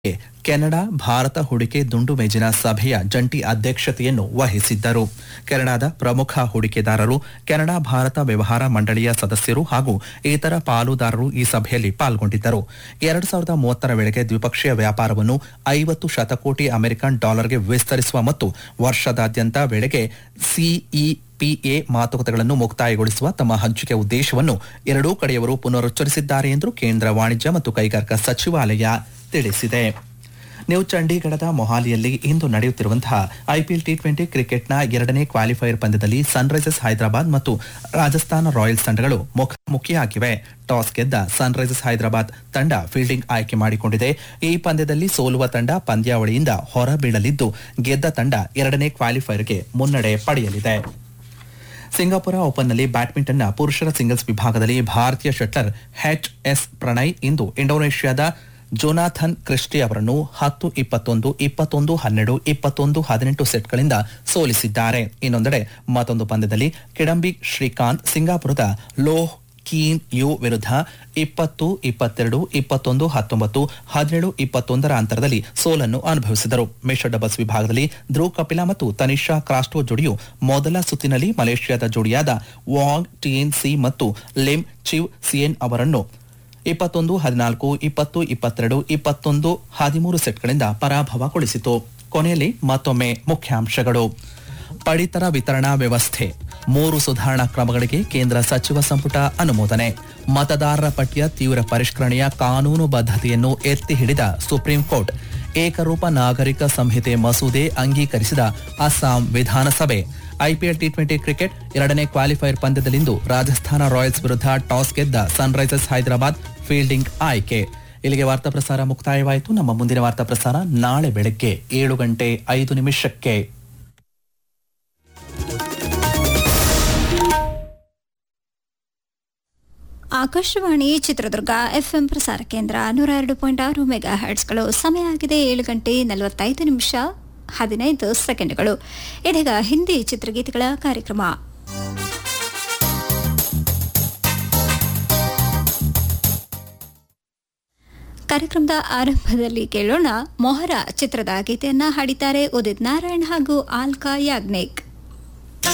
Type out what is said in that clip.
Canada Bharat ಹೂಡಿಕೆ ದುಂಡು ಮೇಜಿನ ಸಭೆಯ ಜಂಟಿ ಅಧ್ಯಕ್ಷತೆಯನ್ನು ವಹಿಸಿದ್ದರು ಕೆನಡಾದ ಪ್ರಮುಖ ಹೂಡಿಕೆದಾರರು ಕೆನಡಾ ಭಾರತ ವ್ಯವಹಾರ ಮಂಡಳಿಯ ಸದಸ್ಯರು ಹಾಗೂ ಇತರ ಪಾಲುದಾರರು ಈ ಸಭೆಯಲ್ಲಿ ಪಾಲ್ಗೊಂಡಿದ್ದರು ಎರಡು ಸಾವಿರದ ಮೂವತ್ತರ ವೇಳೆಗೆ ದ್ವಿಪಕ್ಷೀಯ ವ್ಯಾಪಾರವನ್ನು ಐವತ್ತು ಶತಕೋಟಿ ಅಮೆರಿಕನ್ ಡಾಲರ್ಗೆ ವಿಸ್ತರಿಸುವ ಮತ್ತು ವರ್ಷದಾದ್ಯಂತ ವೇಳೆಗೆ ಸಿಇಪಿಎ ಮಾತುಕತೆಗಳನ್ನು ಮುಕ್ತಾಯಗೊಳಿಸುವ ತಮ್ಮ ಹಂಚಿಕೆ ಉದ್ದೇಶವನ್ನು ಎರಡೂ ಕಡೆಯವರು ಪುನರುಚ್ಚರಿಸಿದ್ದಾರೆ ಎಂದು ಕೇಂದ್ರ ವಾಣಿಜ್ಯ ಮತ್ತು ಕೈಗಾರಿಕಾ ಸಚಿವಾಲಯ ತಿಳಿಸಿದೆ ನ್ಯೂ ಚಂಡೀಗಢದ ಮೊಹಾಲಿಯಲ್ಲಿ ಇಂದು ನಡೆಯುತ್ತಿರುವಂತಹ ಐಪಿಎಲ್ ಟಿ ಟ್ವೆಂಟಿ ಕ್ರಿಕೆಟ್ನ ಎರಡನೇ ಕ್ವಾಲಿಫೈಯರ್ ಪಂದ್ಯದಲ್ಲಿ ಸನ್ರೈಸರ್ಸ್ ಹೈದರಾಬಾದ್ ಮತ್ತು ರಾಜಸ್ಥಾನ ರಾಯಲ್ಸ್ ತಂಡಗಳು ಮುಖಾಮುಖಿಯಾಗಿವೆ ಟಾಸ್ ಗೆದ್ದ ಸನ್ರೈಸರ್ಸ್ ಹೈದರಾಬಾದ್ ತಂಡ ಫೀಲ್ಡಿಂಗ್ ಆಯ್ಕೆ ಮಾಡಿಕೊಂಡಿದೆ ಈ ಪಂದ್ಯದಲ್ಲಿ ಸೋಲುವ ತಂಡ ಪಂದ್ಯಾವಳಿಯಿಂದ ಹೊರಬೀಳಲಿದ್ದು ಗೆದ್ದ ತಂಡ ಎರಡನೇ ಕ್ವಾಲಿಫೈಯರ್ಗೆ ಮುನ್ನಡೆ ಪಡೆಯಲಿದೆ ಸಿಂಗಾಪುರ ಓಪನ್ನಲ್ಲಿ ಬ್ಯಾಡ್ಮಿಂಟನ್ನ ಪುರುಷರ ಸಿಂಗಲ್ಸ್ ವಿಭಾಗದಲ್ಲಿ ಭಾರತೀಯ ಶಟ್ಲರ್ ಎಚ್ ಎಸ್ ಪ್ರಣಯ್ ಇಂದು ಇಂಡೋನೇಷ್ಯಾದ ಜೊನಾಥನ್ ಕ್ರಿಸ್ಟಿ ಅವರನ್ನು ಹತ್ತು ಇಪ್ಪತ್ತೊಂದು ಇಪ್ಪತ್ತೊಂದು ಹನ್ನೆರಡು ಇಪ್ಪತ್ತೊಂದು ಹದಿನೆಂಟು ಸೆಟ್ಗಳಿಂದ ಸೋಲಿಸಿದ್ದಾರೆ ಇನ್ನೊಂದೆಡೆ ಮತ್ತೊಂದು ಪಂದ್ಯದಲ್ಲಿ ಕಿಡಂಬಿ ಶ್ರೀಕಾಂತ್ ಸಿಂಗಾಪುರದ ಲೋಹ್ ಕೀನ್ ಯು ವಿರುದ್ಧ ಇಪ್ಪತ್ತು ಇಪ್ಪತ್ತೆರಡು ಇಪ್ಪತ್ತೊಂದು ಹತ್ತೊಂಬತ್ತು ಹದಿನೇಳು ಇಪ್ಪತ್ತೊಂದರ ಅಂತರದಲ್ಲಿ ಸೋಲನ್ನು ಅನುಭವಿಸಿದರು ಮಿಶ್ರ ಡಬಲ್ಸ್ ವಿಭಾಗದಲ್ಲಿ ಧ್ರುವ್ ಕಪಿಲಾ ಮತ್ತು ತನಿಷಾ ಕ್ರಾಸ್ಟೋ ಜೋಡಿಯು ಮೊದಲ ಸುತ್ತಿನಲ್ಲಿ ಮಲೇಷ್ಯಾದ ಜೋಡಿಯಾದ ವಾಂಗ್ ಟಿಎನ್ ಸಿ ಮತ್ತು ಲಿಮ್ ಚಿವ್ ಸಿಯೆನ್ ಅವರನ್ನು ಇಪ್ಪತ್ತೊಂದು ಹದಿನಾಲ್ಕು ಇಪ್ಪತ್ತು ಇಪ್ಪತ್ತೆರಡು ಇಪ್ಪತ್ತೊಂದು ಹದಿಮೂರು ಸೆಟ್ಗಳಿಂದ ಪರಾಭವಗೊಳಿಸಿತು ಕೊನೆಯಲ್ಲಿ ಮತ್ತೊಮ್ಮೆ ಮುಖ್ಯಾಂಶಗಳು ಪಡಿತರ ವಿತರಣಾ ವ್ಯವಸ್ಥೆ ಮೂರು ಸುಧಾರಣಾ ಕ್ರಮಗಳಿಗೆ ಕೇಂದ್ರ ಸಚಿವ ಸಂಪುಟ ಅನುಮೋದನೆ ಮತದಾರರ ಪಟ್ಟಿಯ ತೀವ್ರ ಪರಿಷ್ಕರಣೆಯ ಕಾನೂನು ಬದ್ಧತೆಯನ್ನು ಎತ್ತಿ ಹಿಡಿದ ಸುಪ್ರೀಂ ಕೋರ್ಟ್ ಏಕರೂಪ ನಾಗರಿಕ ಸಂಹಿತೆ ಮಸೂದೆ ಅಂಗೀಕರಿಸಿದ ಅಸ್ಸಾಂ ವಿಧಾನಸಭೆ ಐಪಿಎಲ್ ಟಿ ಟ್ವೆಂಟಿ ಕ್ರಿಕೆಟ್ ಎರಡನೇ ಕ್ವಾಲಿಫೈಯರ್ ಪಂದ್ಯದಲ್ಲಿಂದು ರಾಜಸ್ಥಾನ ರಾಯಲ್ಸ್ ವಿರುದ್ಧ ಟಾಸ್ ಗೆದ್ದ ಸನ್ರೈಸರ್ಸ್ ಹೈದರಾಬಾದ್ ಫೀಲ್ಡಿಂಗ್ ಆಯ್ಕೆ ಇಲ್ಲಿಗೆ ವಾರ್ತಾ ಪ್ರಸಾರ ಮುಕ್ತಾಯವಾಯಿತು ನಮ್ಮ ಮುಂದಿನ ವಾರ್ತಾ ಪ್ರಸಾರ ನಾಳೆ ಬೆಳಗ್ಗೆ ಏಳು ಗಂಟೆ ಐದು ನಿಮಿಷಕ್ಕೆ ಆಕಾಶವಾಣಿ ಚಿತ್ರದುರ್ಗ ಎಫ್ಎಂ ಪ್ರಸಾರ ಕೇಂದ್ರ ನೂರ ಎರಡು ಪಾಯಿಂಟ್ ಆರು ಮೆಗಾ ಹರ್ಟ್ಸ್ಗಳು ಸಮಯ ಆಗಿದೆ ಏಳು ಗಂಟೆ ನಲವತ್ತೈದು ನಿಮಿಷ ಹದಿನೈದು ಸೆಕೆಂಡ್ಗಳು ಇದೀಗ ಹಿಂದಿ ಚಿತ್ರಗೀತೆಗಳ ಕಾರ್ಯಕ್ರಮ ಕಾರ್ಯಕ್ರಮದ ಆರಂಭದಲ್ಲಿ ಕೇಳೋಣ ಮೊಹರ ಚಿತ್ರದ ಗೀತೆಯನ್ನ ಹಾಡಿದ್ದಾರೆ ಉದಿತ್ ನಾರಾಯಣ್ ಹಾಗೂ ಆಲ್ಕಾ ಯಾಗ್ನೇಕ್